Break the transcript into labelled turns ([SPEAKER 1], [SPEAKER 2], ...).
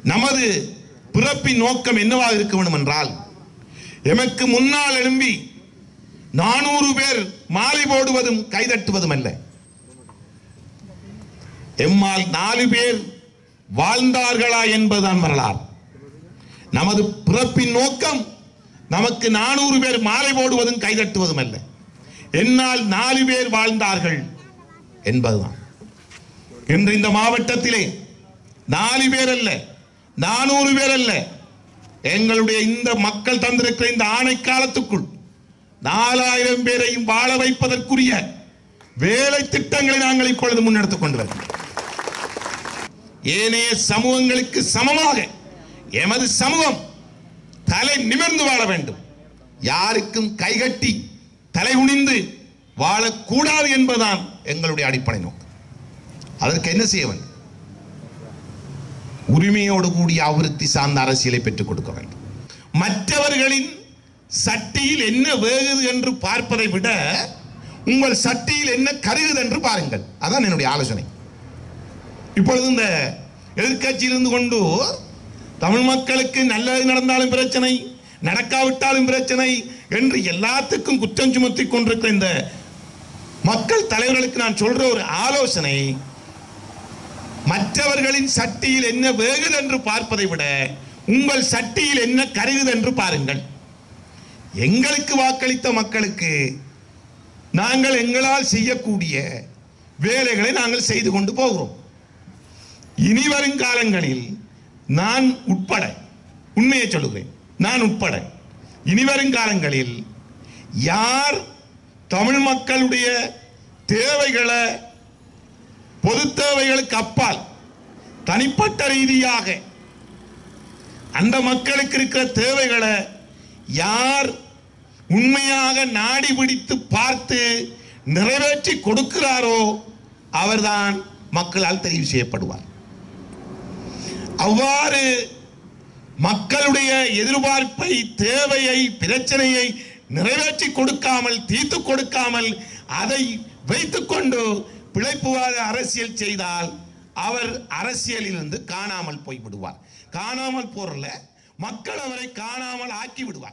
[SPEAKER 1] நமது பிறப்பின் நோக்கம் என்னவாக இருக்க வேண்டும் என்றால் எமக்கு முன்னால் எழும்பி நானூறு பேர் மாலை போடுவதும் கைதட்டுவதும் அல்ல எம்மால் நாலு பேர் வாழ்ந்தார்களா என்பதுதான் வரலாறு நமது பிறப்பின் நோக்கம் நமக்கு நானூறு பேர் மாலை போடுவதும் கைதட்டுவதும் அல்ல என்னால் நாலு பேர் வாழ்ந்தார்கள் என்பதுதான் இன்று இந்த மாவட்டத்திலே நாலு பேர் அல்ல நானூறு பேர் அல்ல எங்களுடைய இந்த மக்கள் தந்திருக்கிற இந்த ஆணை காலத்துக்குள் நாலாயிரம் பேரையும் வாழ வைப்பதற்குரிய வேலை திட்டங்களை நாங்கள் இப்பொழுது முன்னெடுத்துக் கொண்டு வருகிறோம் ஏனைய சமூகங்களுக்கு சமமாக எமது சமூகம் தலை நிமிர்ந்து வாழ வேண்டும் யாருக்கும் கைகட்டி தலை குனிந்து வாழக்கூடாது என்பதுதான் எங்களுடைய அடிப்படை நோக்கம் அதற்கு என்ன செய்ய வேண்டும் உரிமையோடு கூடிய அபிவிருத்தி சார்ந்த அரசியலை பெற்றுக் கொடுக்க வேண்டும் மற்றவர்களின் சட்டியில் என்ன வேகுது என்று பார்ப்பதை விட உங்கள் சட்டியில் என்ன கருகுது என்று பாருங்கள் அதான் என்னுடைய ஆலோசனை இப்பொழுது இந்த எதிர்க்கட்சியில் இருந்து கொண்டு தமிழ் மக்களுக்கு நல்லது நடந்தாலும் பிரச்சனை நடக்காவிட்டாலும் பிரச்சனை என்று எல்லாத்துக்கும் குற்றம் சுமத்தி கொண்டிருக்கிற இந்த மக்கள் தலைவர்களுக்கு நான் சொல்ற ஒரு ஆலோசனை மற்றவர்களின் சட்டியில் என்ன வேகுது என்று பார்ப்பதை விட உங்கள் சட்டியில் என்ன கருகுது என்று பாருங்கள் எங்களுக்கு வாக்களித்த மக்களுக்கு நாங்கள் எங்களால் செய்யக்கூடிய வேலைகளை நாங்கள் செய்து கொண்டு போகிறோம் இனி வரும் காலங்களில் நான் உட்பட உண்மையை சொல்லுகிறேன் நான் உட்பட இனி வரும் காலங்களில் யார் தமிழ் மக்களுடைய தேவைகளை பொது தேவைகளுக்கு அப்பால் தனிப்பட்ட ரீதியாக அந்த மக்களுக்கு இருக்கிற தேவைகளை யார் உண்மையாக நாடி பிடித்து பார்த்து நிறைவேற்றி கொடுக்கிறாரோ அவர்தான் மக்களால் தெரிவு செய்யப்படுவார் அவ்வாறு மக்களுடைய எதிர்பார்ப்பை தேவையை பிரச்சனையை நிறைவேற்றி கொடுக்காமல் தீர்த்து கொடுக்காமல் அதை வைத்துக்கொண்டு பிழைப்புவாத அரசியல் செய்தால் அவர் அரசியலிலிருந்து காணாமல் போய் விடுவார் காணாமல் போறல மக்கள் அவரை காணாமல் ஆக்கி விடுவார்